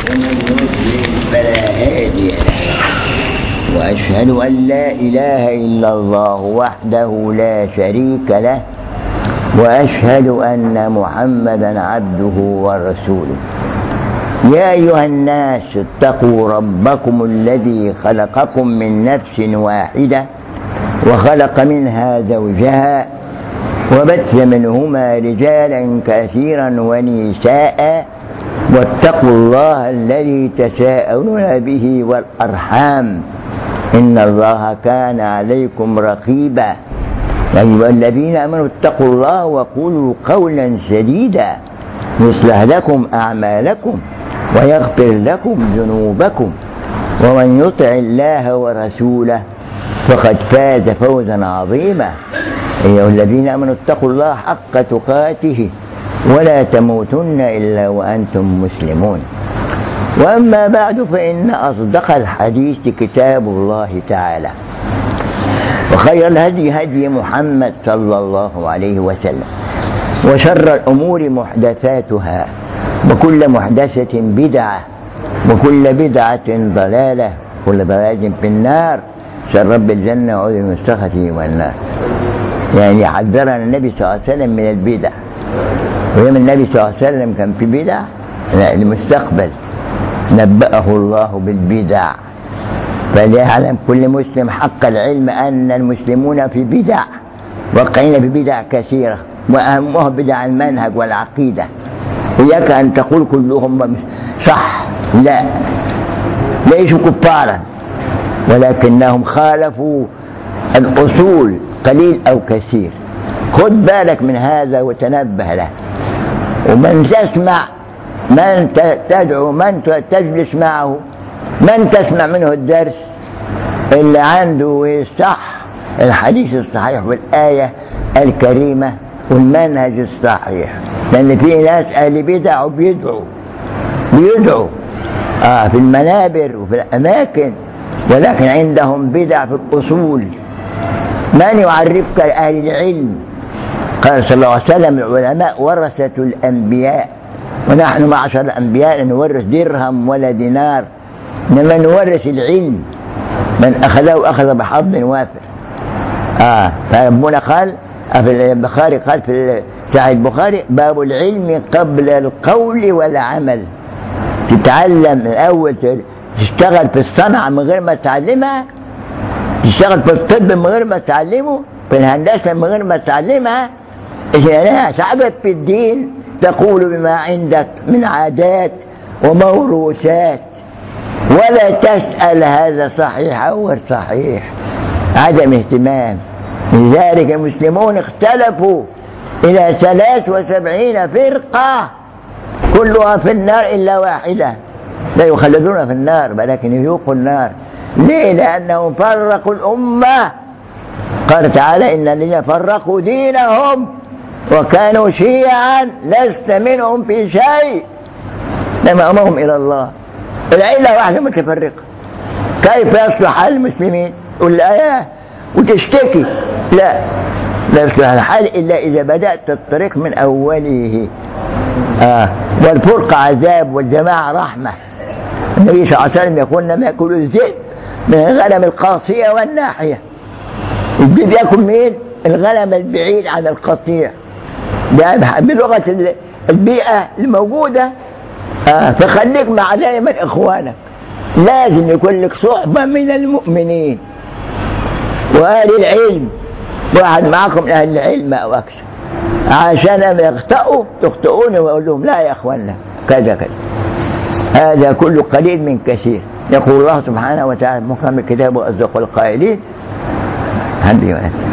ومن يضلل فلا هادي له وأشهد أن لا إله إلا الله وحده لا شريك له وأشهد أن محمدا عبده ورسوله يا أيها الناس اتقوا ربكم الذي خلقكم من نفس واحدة وخلق منها زوجها وبث منهما رجالا كثيرا ونساء واتقوا الله الذي تساءلون به والأرحام إن الله كان عليكم رقيبا أيها الذين آمنوا اتقوا الله وقولوا قولا سديدا يصلح لكم أعمالكم ويغفر لكم ذنوبكم ومن يطع الله ورسوله فقد فاز فوزا عظيما أيها الذين آمنوا اتقوا الله حق تقاته ولا تموتن إلا وأنتم مسلمون وأما بعد فإن أصدق الحديث كتاب الله تعالى وخير الهدي هدي محمد صلى الله عليه وسلم وشر الأمور محدثاتها وكل محدثة بدعة وكل بدعة ضلالة وكل ضلالة في النار شر رب الجنة وعوذ من سخطه والنار يعني حذرنا النبي صلى الله عليه وسلم من البدع ويوم النبي صلى الله عليه وسلم كان في بدع لا المستقبل نبأه الله بالبدع فليعلم كل مسلم حق العلم أن المسلمون في بدع واقعين في بدع كثيرة وأهمها بدع المنهج والعقيدة إياك أن تقول كلهم صح لا ليسوا كفارا ولكنهم خالفوا الأصول قليل أو كثير خذ بالك من هذا وتنبه له ومن تسمع من تدعو من تجلس معه من تسمع منه الدرس اللي عنده صح الحديث الصحيح والآية الكريمة والمنهج الصحيح لأن في ناس أهل بدع وبيدعوا بيدعوا آه في المنابر وفي الأماكن ولكن عندهم بدع في الأصول من يعرفك أهل العلم قال صلى الله عليه وسلم العلماء ورثة الأنبياء ونحن معشر الأنبياء لا نورث درهم ولا دينار إنما نورث العلم من أخذه أخذ بحظ وافر آه فربنا قال في البخاري قال في صحيح البخاري باب العلم قبل القول والعمل تتعلم الأول تشتغل في الصنعة من غير ما تعلمها تشتغل في الطب من غير ما تعلمه في الهندسة من غير ما تعلمها إذا سعبت في الدين تقول بما عندك من عادات وموروثات ولا تسأل هذا صحيح أو غير صحيح عدم اهتمام لذلك المسلمون اختلفوا إلى ثلاث وسبعين فرقة كلها في النار إلا واحدة لا يخلدون في النار ولكن يذوقوا النار ليه لأنهم فرقوا الأمة قال تعالى إن الذين فرقوا دينهم وكانوا شيعا لست منهم في شيء لما أمرهم إلى الله العلة واحدة متفرقة كيف يصلح حال المسلمين والآية وتشتكي لا لا يصلح الحال إلا إذا بدأت الطريق من أوله آه والفرقة عذاب والجماعة رحمة النبي صلى الله عليه وسلم يقول لم يأكل الذئب من الغنم القاصية والناحية الذئب يأكل مين؟ الغنم البعيد عن القطيع بلغة البيئة الموجودة آه فخليك مع دائما إخوانك لازم يكون لك صحبة من المؤمنين وأهل العلم واحد معكم من أهل العلم أو أكثر عشان لما يخطئوا تخطئون ويقول لهم لا يا أخوانا كذا كذا هذا كله قليل من كثير يقول الله سبحانه وتعالى محكم الكتاب وأصدق القائلين حبي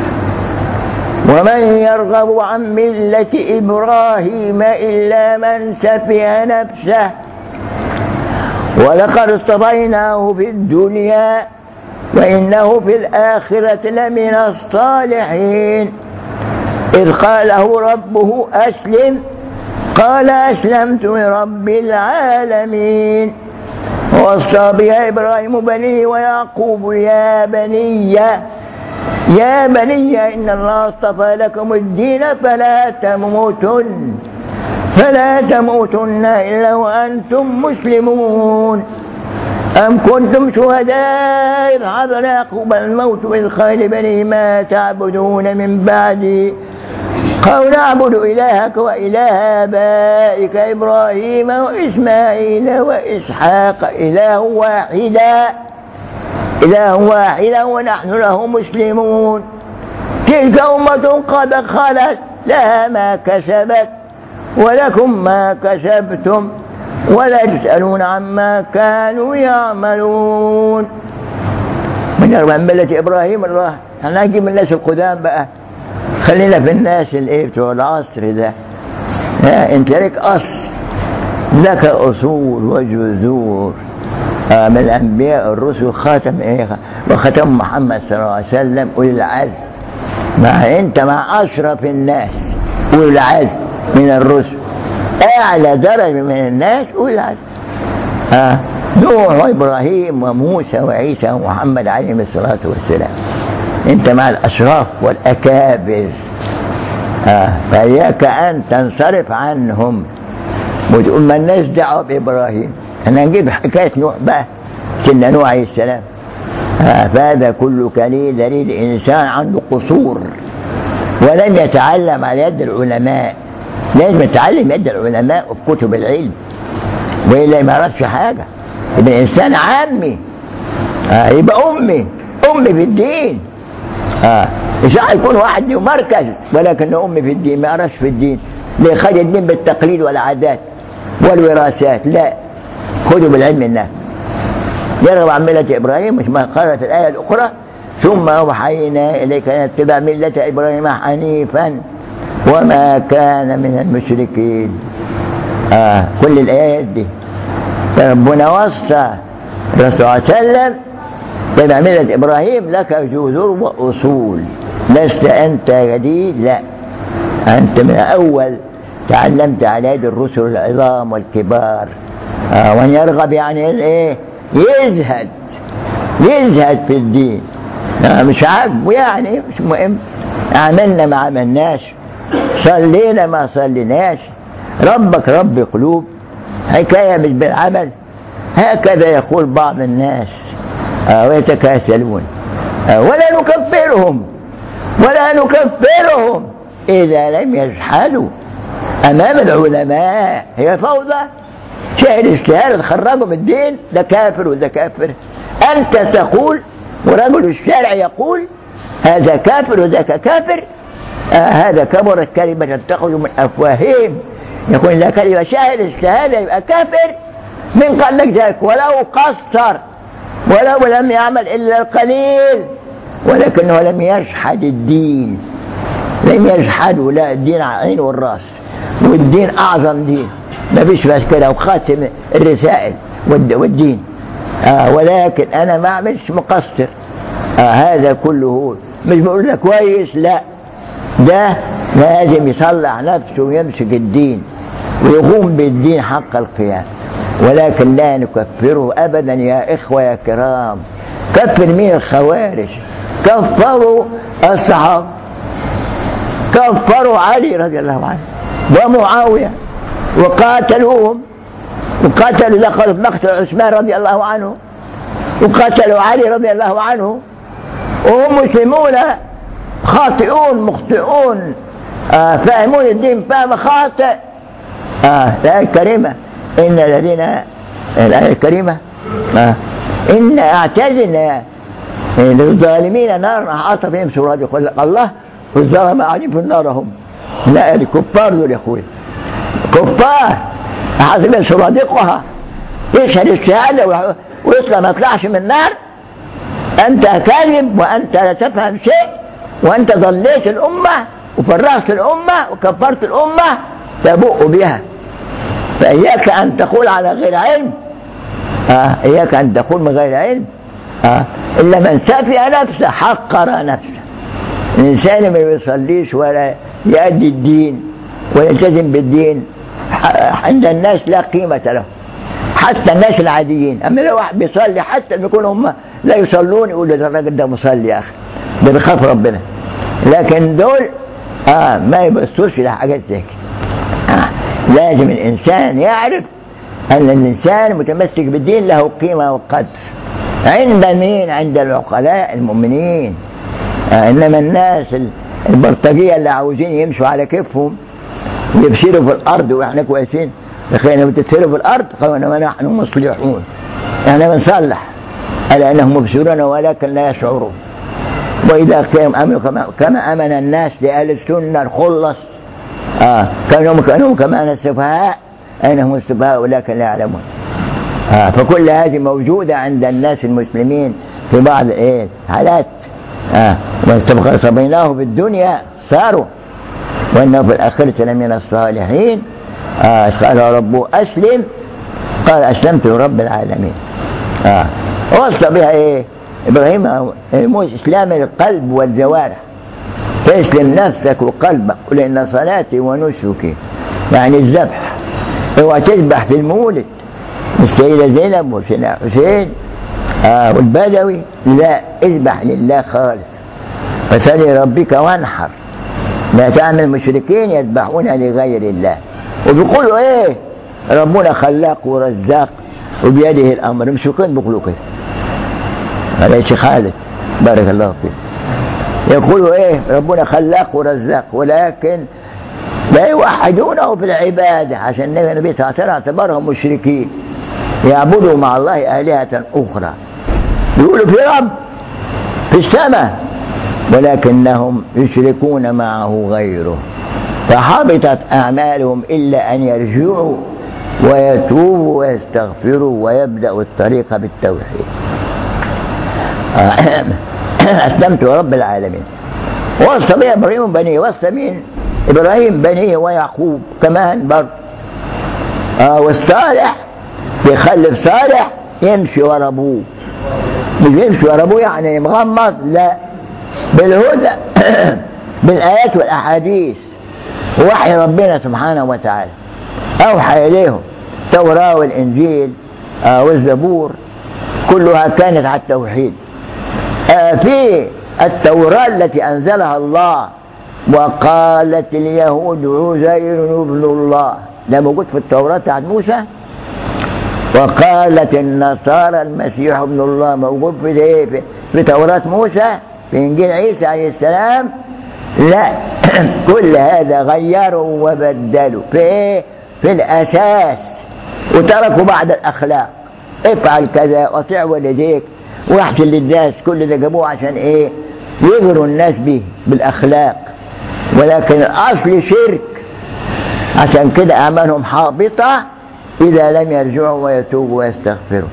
ومن يرغب عن ملة إبراهيم إلا من سفه نفسه ولقد اصطفيناه في الدنيا وإنه في الآخرة لمن الصالحين إذ قال له ربه أسلم قال أسلمت لرب العالمين ووصى بها إبراهيم بنيه ويعقوب يا بني يا بني إن الله اصطفى لكم الدين فلا تموتن فلا تموتن إلا وأنتم مسلمون أم كنتم شهداء إذ حضر يعقوب الموت إذ قال بني ما تعبدون من بعدي قال نعبد إلهك وإله آبائك إبراهيم وإسماعيل وإسحاق إله واحدا إله واحدا ونحن له مسلمون تلك أمة قد خلت لها ما كسبت ولكم ما كسبتم ولا تسألون عما كانوا يعملون من يرغب ملة إبراهيم الله احنا نجي من الناس القدام بقى خلينا في الناس الايه بتوع العصر ده انت لك اصل لك اصول وجذور آه من الانبياء الرسل خاتم ايه وختم محمد صلى الله عليه وسلم اولي العزم مع انت مع اشرف الناس اولي العزم من الرسل اعلى درجه من الناس اولي العزم آه نوح وابراهيم وموسى وعيسى ومحمد عليهم الصلاه والسلام انت مع الاشراف والاكابر آه فاياك ان تنصرف عنهم وتقول ما الناس دعوه بابراهيم احنا نجيب حكايه نوح بقى سيدنا نوح عليه السلام آه فهذا كله كليل دليل انسان عنده قصور ولم يتعلم على يد العلماء لازم يتعلم يد العلماء وفي كتب العلم والا ما يعرفش حاجه يبقى انسان عامي آه يبقى امي امي في الدين اه مش يكون واحد له مركز ولكن امي في الدين ما يعرفش في الدين ليه خد الدين بالتقليد والعادات والوراثات لا خذوا بالعلم الناس يرغب عن ملة إبراهيم مش ما قالت الآية الأخرى ثم أوحينا إليك أن اتبع ملة إبراهيم حنيفا وما كان من المشركين آه كل الآيات دي ربنا وصى الرسول صلى الله عليه وسلم تبع ملة إبراهيم لك جذور وأصول لست أنت جديد لا أنت من أول تعلمت على يد الرسل العظام والكبار آه وأن يرغب يعني إيه يزهد يزهد في الدين آه مش عاجبه يعني مش مهم عملنا ما عملناش صلينا ما صليناش ربك رب قلوب حكاية مش بالعمل هكذا يقول بعض الناس آه ويتكاسلون آه ولا نكفرهم ولا نكفرهم إذا لم يجحدوا أمام العلماء هي فوضى شاهد الشهادة تخرجوا من الدين ده كافر وده كافر أنت تقول ورجل الشارع يقول هذا كافر وذاك كافر آه هذا كبرت كلمة تخرج من أفواههم يكون لا كلمة شاهد الشهادة يبقى كافر من قال لك ذلك ولو قصر ولو لم يعمل إلا القليل ولكنه لم يجحد الدين لم يجحدوا لا الدين على العين والراس والدين أعظم دين ما فيش بس كده وخاتم الرسائل والدين آه ولكن أنا ما أعملش مقصر آه هذا كله مش بقول لك كويس لا ده لازم يصلح نفسه ويمسك الدين ويقوم بالدين حق القيام ولكن لا نكفره ابدا يا اخوه يا كرام كفر مين الخوارج كفروا الصحابه كفروا علي رضي الله عنه ومعاويه وقاتلوهم وقتلوا دخلوا في مقتل عثمان رضي الله عنه وقتلوا علي رضي الله عنه وهم مسلمون خاطئون مخطئون آه فاهمون الدين فهم خاطئ آه الآية الكريمة إن الذين الآية الكريمة آه إن أعتزلنا للظالمين نار أحاط بهم سورات يقول الله والظلم قاعدين في النار هم لا الكفار دول يا أخوي كفار أحاط بهم سرادقها يشهد الشهادة ويطلع ما يطلعش من النار أنت كاذب وأنت لا تفهم شيء وأنت ضليت الأمة وفرغت الأمة وكفرت الأمة تبوء بها فإياك أن تقول على غير علم آه إياك أن تقول من غير علم آه إلا من سفي نفسه حقر نفسه الإنسان ما يصليش ولا يؤدي الدين ويلتزم بالدين عند الناس لا قيمة له حتى الناس العاديين أما لو واحد بيصلي حتى بيكون هم لا يصلون يقول ده الراجل ده مصلي يا أخي ده بيخاف ربنا لكن دول آه ما يبصوش لحاجات زي كده آه لازم الإنسان يعرف أن الإنسان متمسك بالدين له قيمة وقدر عند مين عند العقلاء المؤمنين آه إنما الناس البلطجية اللي عاوزين يمشوا على كيفهم يبشروا في الأرض وإحنا كويسين تخيل بتتسروا في الأرض قالوا إنما نحن مصلحون إحنا بنصلح ألا أنهم مبشرون ولكن لا يشعرون وإذا كانوا أمنوا كما, كما أمن الناس لأهل السنة الخلص آه كانوا كانوا كمان السفهاء أين هم السفهاء ولكن لا يعلمون آه فكل هذه موجودة عند الناس المسلمين في بعض إيه حالات آه صبيناه في الدنيا صاروا وإنه في الآخرة لمن الصالحين آه قال ربه أسلم قال أسلمت لرب العالمين آه وصى بها إيه إبراهيم إسلام القلب والجوارح تسلم نفسك وقلبك قل إن صلاتي ونسكي يعني الذبح اوعى تذبح في المولد السيدة زينب وسيدنا حسين آه والبدوي لا اذبح لله خالص فسل ربك وانحر لا تعمل مشركين يذبحون لغير الله وبيقولوا ايه ربنا خلاق ورزاق وبيده الامر المشركين بيقولوا كده هذا شيخ خالد بارك الله فيك يقولوا ايه ربنا خلاق ورزاق ولكن لا يوحدونه في العبادة عشان النبي صلى الله عليه وسلم اعتبرهم مشركين يعبدوا مع الله آلهة أخرى يقولوا في رب في السماء ولكنهم يشركون معه غيره فحبطت أعمالهم إلا أن يرجعوا ويتوبوا ويستغفروا ويبدأوا الطريق بالتوحيد أسلمت رب العالمين وصى بها إبراهيم بنيه وصى مين إبراهيم بنيه ويعقوب كمان برضه آه والصالح يخلف صالح يمشي ورا أبوه مش يمشي ورا أبوه يعني مغمض لا بالهدى بالآيات والأحاديث وحي ربنا سبحانه وتعالى أوحى إليهم التوراة والإنجيل آه والزبور كلها كانت على التوحيد آه في التوراة التي أنزلها الله وقالت اليهود عزير ابن الله ده موجود في التوراة بتاعت موسى وقالت النصارى المسيح ابن الله موجود في ايه في, في توراة موسى في انجيل عيسى عليه السلام لا كل هذا غيروا وبدلوا في ايه في الاساس وتركوا بعض الاخلاق افعل كذا واطيع والديك واحسن للناس كل ده جابوه عشان ايه يغروا الناس به بالاخلاق ولكن الاصل شرك عشان كده اعمالهم حابطه اذا لم يرجعوا ويتوبوا ويستغفروا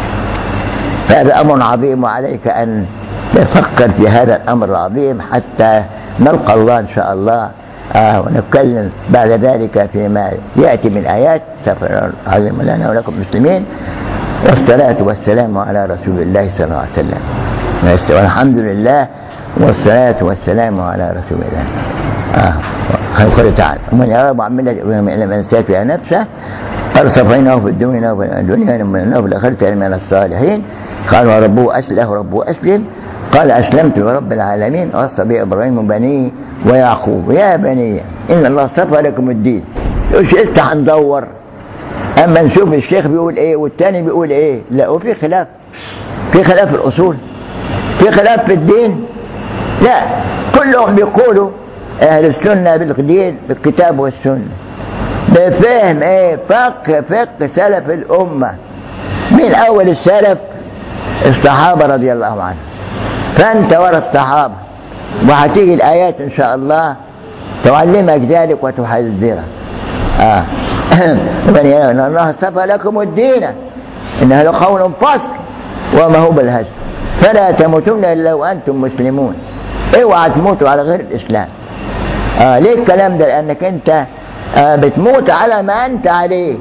هذا امر عظيم وعليك ان تفكر في هذا الامر العظيم حتى نلقى الله ان شاء الله آه ونتكلم بعد ذلك فيما ياتي من ايات سفر عظيم لنا ولكم مسلمين والصلاة والسلام على رسول الله صلى الله عليه وسلم والحمد لله والصلاة والسلام على رسول الله آه. قال تعالى ومن يرغب عن ملة إبراهيم إلا من سافع نفسه قال صفيناه في الدنيا وفي الدنيا من في الآخرة من الصالحين قال وربه أسله ربه أسلم قال أسلمت لرب العالمين وصى به إبراهيم بنيه ويعقوب يا بني إن الله اصطفى لكم الدين مش لسه هندور اما نشوف الشيخ بيقول ايه والتاني بيقول ايه لا وفي خلاف في خلاف في الاصول في خلاف في الدين لا كلهم بيقولوا اهل السنه بالدين بالكتاب والسنه بفهم ايه فقه فقه سلف الامه من اول السلف الصحابه رضي الله عنهم فانت ورا الصحابه وهتيجي الايات ان شاء الله تعلمك ذلك وتحذرك آه. بني ان الله اصطفى لكم الدين انها لقول فصل وما هو بالهزل فلا تموتن الا وانتم مسلمون اوعى تموتوا على غير الاسلام آه ليه الكلام ده لانك انت آه بتموت على ما انت عليه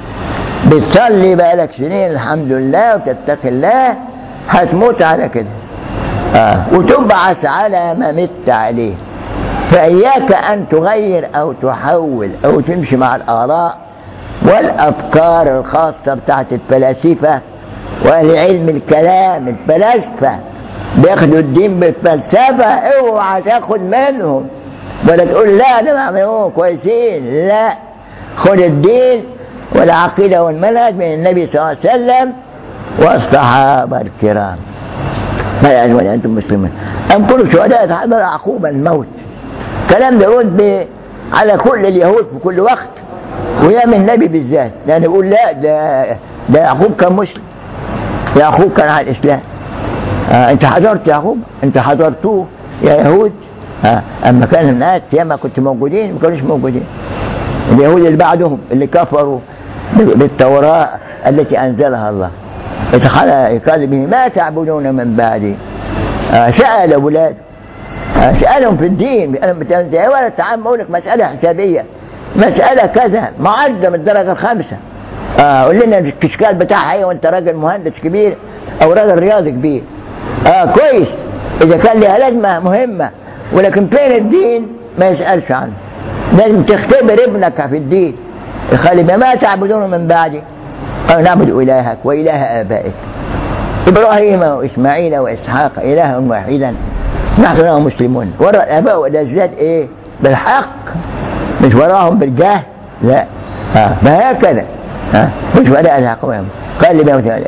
بتصلي بقالك سنين الحمد لله وتتقي الله هتموت على كده آه وتبعث على ما مت عليه فإياك أن تغير أو تحول أو تمشي مع الآراء والأفكار الخاصة بتاعت الفلاسفة وأهل علم الكلام الفلاسفة بياخدوا الدين بالفلسفة اوعى تاخد منهم ولا تقول لا ده معملون كويسين لا خذ الدين والعقيدة والمنهج من النبي صلى الله عليه وسلم والصحابة الكرام ما يجب أنتم مسلمين أم كل شهداء تحضر عقوبة الموت كلام ده يرد على كل اليهود في كل وقت ويا من النبي بالذات لأنه يقول لا ده ده يعقوب كان مسلم يعقوب كان على الإسلام آه أنت حضرت يعقوب أنت حضرتوه يا يهود آه أما كان الناس ياما كنت موجودين ما كانوش موجودين اليهود اللي بعدهم اللي كفروا بالتوراة التي أنزلها الله قال به ما تعبدون من بعدي آه سأل أولاد آه سألهم في الدين ولا تعال أقول لك مسألة حسابية مسألة كذا معدة من الدرجة الخامسة آه قول لنا الكشكال بتاعها ايه وانت راجل مهندس كبير او راجل رياضي كبير اه كويس اذا كان لها لازمة مهمة ولكن فين الدين ما يسألش عنه لازم تختبر ابنك في الدين يخلي ما تعبدون من بعدي قالوا نعبد إلهك وإله آبائك إبراهيم وإسماعيل وإسحاق إلها واحدا نحن له مسلمون وراء الآباء والأجداد إيه بالحق مش وراهم بالجاه لا آه. فهكذا آه. مش وراء الحق قال لي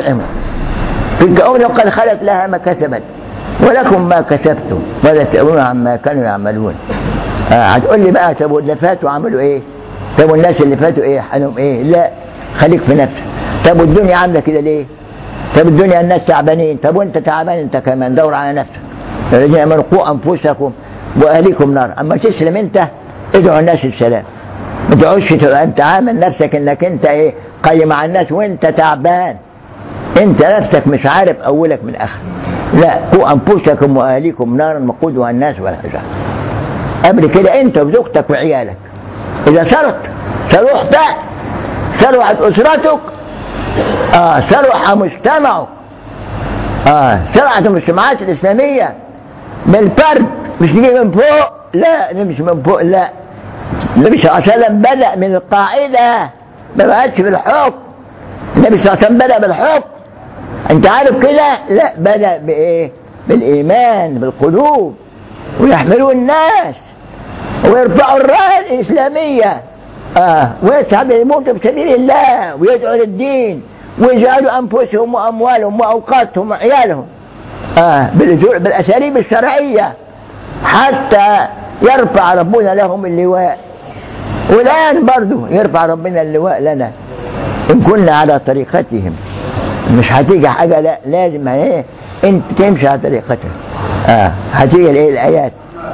تلك أمة قد خلت لها ما كسبت ولكم ما كسبتم ولا تسألون عما كانوا يعملون آه. هتقول لي بقى طب اللي فاتوا عملوا ايه طب الناس اللي فاتوا ايه حالهم ايه لا خليك في نفسك طب والدنيا عامله كده ليه طب الدنيا الناس تعبانين طب وانت تعبان انت كمان دور على نفسك الذين امنوا قوا انفسكم واهليكم نار اما تسلم انت ادعو الناس السلام ما تقعدش تبقى انت عامل نفسك انك انت ايه قيم على الناس وانت تعبان انت نفسك مش عارف اولك من اخر لا قوا انفسكم واهليكم نارا وقودها الناس والحجاره قبل كده انت وزوجتك وعيالك اذا سرت سرحت سرحت اسرتك اه سرح مجتمعك اه سرعت المجتمعات الاسلاميه بالفرد مش نيجي من فوق لا نمشي من فوق لا النبي صلى الله عليه وسلم بدأ من القاعدة ما بقتش بالحكم النبي صلى الله عليه وسلم بدأ بالحكم انت عارف كده لا بدأ بايه بالايمان بالقلوب ويحملوا الناس ويرفعوا الرايه الاسلاميه اه ويسعد يموتوا في سبيل الله ويدعوا للدين ويجعلوا انفسهم واموالهم واوقاتهم وعيالهم آه بالاساليب الشرعيه حتى يرفع ربنا لهم اللواء والان برضه يرفع ربنا اللواء لنا ان كنا على طريقتهم مش هتيجي حاجه لا لازم ايه انت تمشي على طريقتهم اه هتيجي الايه الايات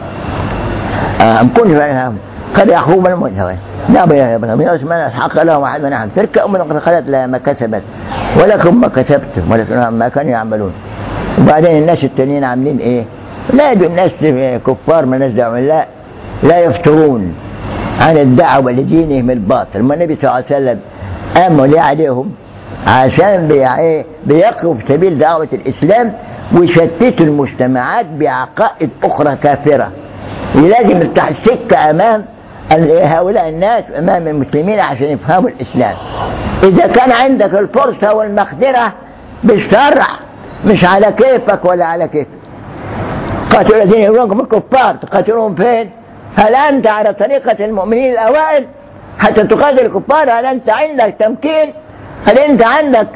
آه ان كنت قد يحوم المتوى لا بيان ابن من عثمان حق لهم واحد من نعم تلك أمة قد خلت لها ما كسبت ولكم ما كسبتم ولكم ما كانوا يعملون وبعدين الناس التانيين عاملين ايه لا الناس كفار ما دعوة لا لا يفترون عن الدعوة لدينهم الباطل ما النبي صلى الله عليه وسلم أمر لي عليهم عشان بيقفوا في سبيل دعوة الإسلام ويشتتوا المجتمعات بعقائد أخرى كافرة لازم يفتح السكة أمام هؤلاء الناس أمام المسلمين عشان يفهموا الإسلام إذا كان عندك الفرصة والمقدرة بالشرع مش على كيفك ولا على كيفك قاتلوا الذين يرونكم الكفار تقاتلون فين هل أنت على طريقة المؤمنين الأوائل حتى تقاتل الكفار هل أنت عندك تمكين هل أنت عندك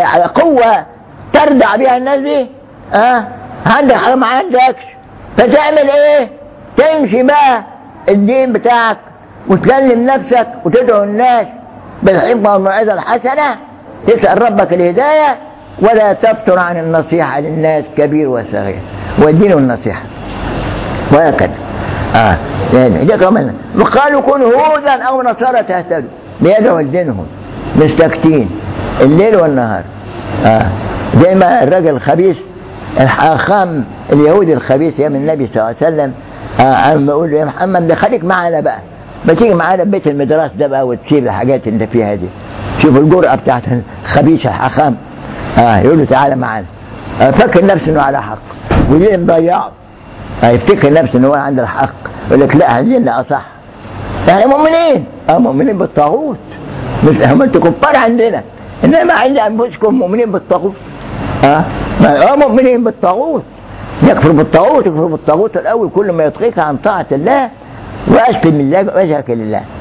قوة تردع بها الناس دي أه؟ عندك ما عندكش فتعمل ايه تمشي بقى الدين بتاعك وتكلم نفسك وتدعو الناس بالحكمة والموعظة الحسنة تسأل ربك الهداية ولا تفتر عن النصيحة للناس كبير وصغير والدين النصيحة وهكذا آه يعني كمان وقالوا كونوا هودا أو نصارى تهتدوا بيدعوا لدينهم مستكتين الليل والنهار آه زي ما الرجل الخبيث الحاخام اليهودي الخبيث يا من النبي صلى الله عليه وسلم آه بقول له يا محمد ده خليك معانا بقى ما تيجي معانا بيت المدرسة ده بقى وتسيب الحاجات اللي انت فيها دي شوف الجرأة بتاعت الخبيث الحاخام اه يقول له تعالى معانا آه فكر نفسه انه على حق وليه مضيعه آه يفتكر نفسه انه هو عند الحق يقول لك لا عايزين اصح يعني مؤمنين اه مؤمنين بالطاغوت مش هم انتوا كفار عندنا انما عند انفسكم مؤمنين بالطاغوت اه اه مؤمنين بالطاغوت يكفر بالطاغوت يكفر بالطاغوت الاول كل ما يطغيك عن طاعه الله واسلم الله وجهك لله كن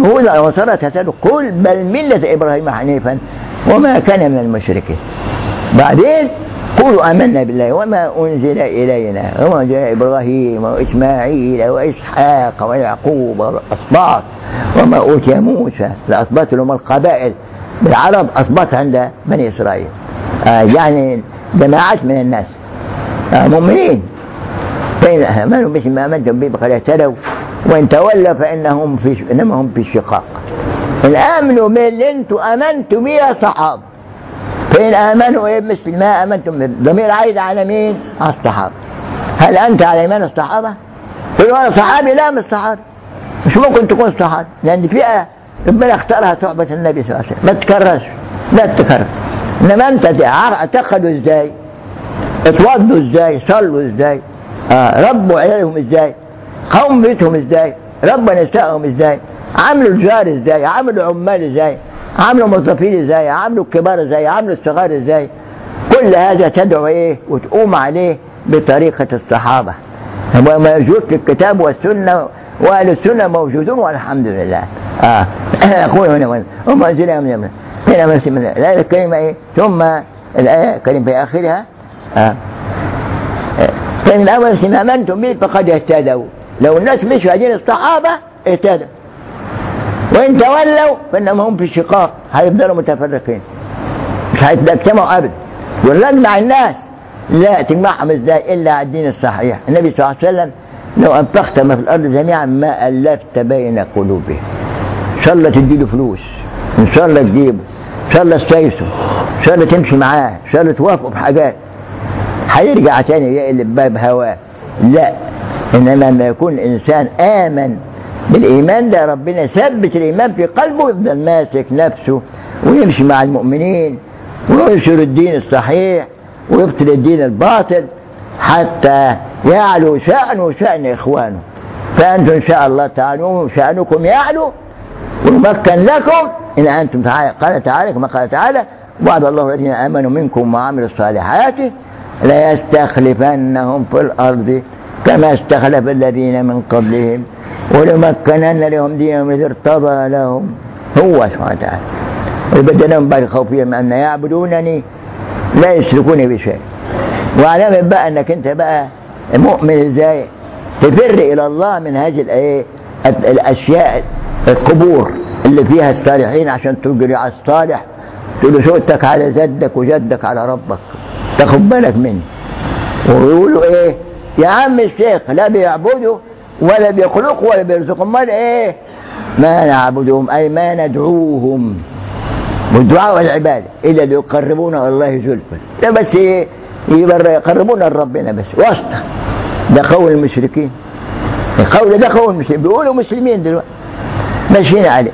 يهود أو نصارى تتبع قل بل ملة إبراهيم حنيفا وما كان من المشركين بعدين قولوا آمنا بالله وما أنزل إلينا وما جاء إبراهيم وإسماعيل وإسحاق ويعقوب والأسباط وما أوتي موسى الأسباط اللي هم القبائل بالعرب أسباط عند بني إسرائيل آه يعني جماعات من الناس آه مؤمنين فإن آمنوا باسم ما آمنتم به فقد اهتدوا وإن تولوا فإنهم في إنما هم في شقاق إن آمنوا باللي أنتم آمنتم به يا صحابة فإن آمنوا إيه مثل ما آمنتم به ضمير عايد على مين؟ على الصحابة هل أنت على إيمان الصحابة؟ تقول أنا صحابي لا مش صحابي مش ممكن تكون صحابي لأن فئة ربنا اختارها صحبة النبي صلى الله عليه وسلم ما تكررش لا تكرر إنما أنت اعتقدوا إزاي؟ اتوضوا إزاي؟ صلوا إزاي؟ آه ربوا عيالهم إزاي؟ قوم بيتهم إزاي؟ ربوا نسائهم إزاي؟ عملوا الجار إزاي؟ عملوا عمال إزاي؟ عاملوا موظفين ازاي عاملوا الكبار ازاي عاملوا الصغار ازاي كل هذا تدعو ايه وتقوم عليه بطريقة الصحابة هو موجود في الكتاب والسنة وأهل السنة موجودون والحمد لله آه أقول هنا وين هم أنزلها من يمنا هنا من من الآية الكريمة إيه ثم الآية الكريمة في آخرها آه فإن الأول ما آمنتم به فقد اهتدوا لو الناس مشوا هذين الصحابة اهتدوا وإن تولوا فإنهم هم في شقاق هيفضلوا متفرقين مش هيجتمعوا أبدا ونجمع الناس لا تجمعهم ازاي إلا على الدين الصحيح النبي صلى الله عليه وسلم لو أنفقت ما في الأرض جميعا ما ألفت بين قلوبهم إن شاء الله تديله فلوس إن شاء الله تجيبه إن شاء الله تسايسه إن شاء الله تمشي معاه إن شاء الله توافقوا بحاجات هيرجع تاني يقلب باب هواه لا إنما لما يكون الإنسان آمن بالإيمان ده ربنا ثبت الإيمان في قلبه يفضل ماسك نفسه ويمشي مع المؤمنين وينشر الدين الصحيح ويبطل الدين الباطل حتى يعلو شأنه شأن إخوانه فأنتم إن شاء الله تعالوا شأنكم يعلو ويمكن لكم إن أنتم تعالى قال تعالى كما قال تعالى وعد الله الذين آمنوا منكم وعملوا الصالحات ليستخلفنهم في الأرض كما استخلف الذين من قبلهم ولمكنن لهم دينهم الذي ارتضى لهم هو سبحانه وتعالى وبدلهم بعد خوفهم أن يعبدونني لا يشركوني بشيء واعلم بقى انك انت بقى مؤمن ازاي تفر الى الله من هذه الايه الاشياء القبور اللي فيها الصالحين عشان تجري على الصالح تقول شوتك على جدك وجدك على ربك تاخد بالك منه ويقولوا ايه يا عم الشيخ لا بيعبدوا ولا بيخلقوا ولا بيرزقوا امال ايه ما نعبدهم اي ما ندعوهم والدعاء والعباده الا ليقربونا الى الله زلفى ده بس ايه يقربونا لربنا بس واسطه ده قول المشركين القول ده قول المشركين بيقولوا مسلمين دلوقتي ماشيين عليه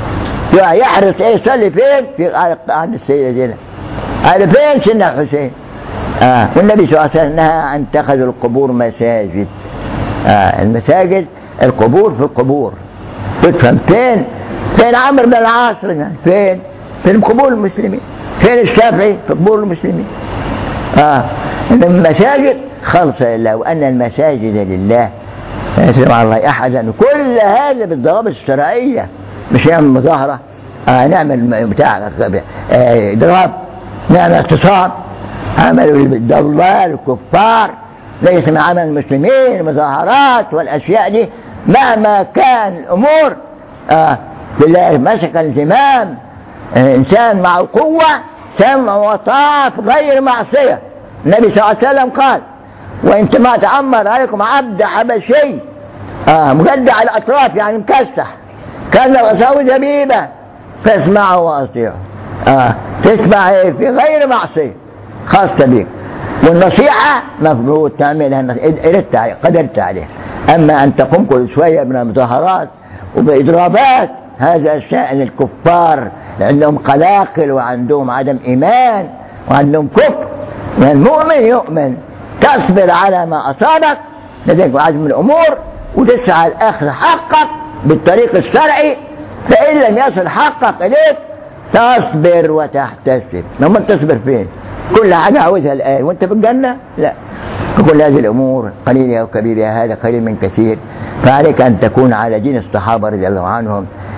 يحرص ايه يصلي فين في عند السيدة زينب على فين سيدنا الحسين آه. والنبي صلى الله عليه وسلم نهى أن اتخذوا القبور مساجد آه. المساجد القبور في القبور تفهم فين فين عمرو بن العاص فين فين قبور المسلمين فين الشافعي في قبور المسلمين آه. إن المساجد خالصة لله وأن المساجد لله لا يسلم على الله أحدا كل هذا بالضوابط الشرعية مش نعمل مظاهرة آه نعمل بتاع آه إضراب نعمل اغتصاب عملوا الضلال الكفار ليس من عمل المسلمين المظاهرات والأشياء دي مهما كان الأمور آه بالله مسك الزمام آه إنسان مع القوة سمع وطاعة غير معصية النبي صلى الله عليه وسلم قال وإن ما تعمر عليكم عبد حبشي آه مجدع الأطراف يعني مكسح كان غساوي زبيبة فاسمعوا واطيعوا آه تسمع ايه في غير معصية خاصة بك والنصيحة مفروض تعملها قدرت عليه قدرت عليه أما أن تقوم كل شوية من المظاهرات وبإضرابات هذا شأن الكفار عندهم قلاقل وعندهم عدم إيمان وعندهم كفر والمؤمن يؤمن تصبر على ما أصابك لديك عزم الأمور وتسعى لأخذ حقك بالطريق الشرعي فإن لم يصل حقك إليك تصبر وتحتسب لما تصبر فين كل حاجة عاوزها الآن وانت في الجنة لا كل هذه الأمور قليلة أو كبيرة هذا قليل من كثير فعليك أن تكون على دين الصحابة رضي الله عنهم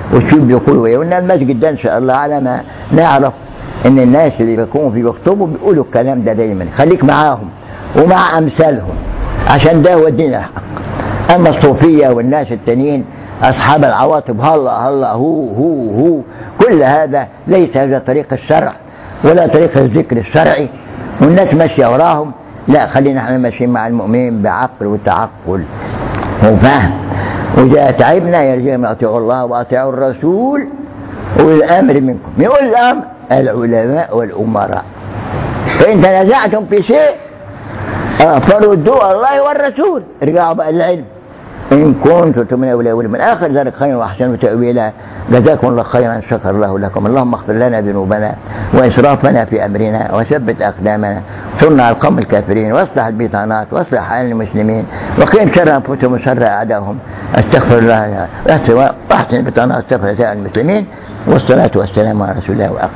وتشوف بيقولوا ايه وان المسجد ده ان شاء الله على ما نعرف ان الناس اللي بيكونوا في بيخطبوا بيقولوا الكلام ده دايما خليك معاهم ومع امثالهم عشان ده هو الدين الحق اما الصوفيه والناس التانيين اصحاب العواطف هلا هلا هو هو هو كل هذا ليس هذا طريق الشرع ولا طريق الذكر الشرعي والناس ماشيه وراهم لا خلينا احنا ماشيين مع المؤمنين بعقل وتعقل وفهم وإذا تعبنا يرجع أن أطيعوا الله وأطيعوا الرسول والأمر منكم من أولي الأمر العلماء والأمراء فإن تنازعتم في شيء فردوا الله والرسول ارجعوا بقى للعلم إن كنتم تؤمنون بالله واليوم الآخر ذلك خير وأحسن تأويلا جزاكم الله خيرا شكر الله لكم اللهم اغفر لنا ذنوبنا وإسرافنا في أمرنا وثبت أقدامنا ثم على القوم الكافرين واصلح البطانات واصلح حال المسلمين وقيم شر أنفسهم وشر أعدائهم استغفر الله واحسن البطانات استغفر المسلمين والصلاة والسلام على رسول الله وأقل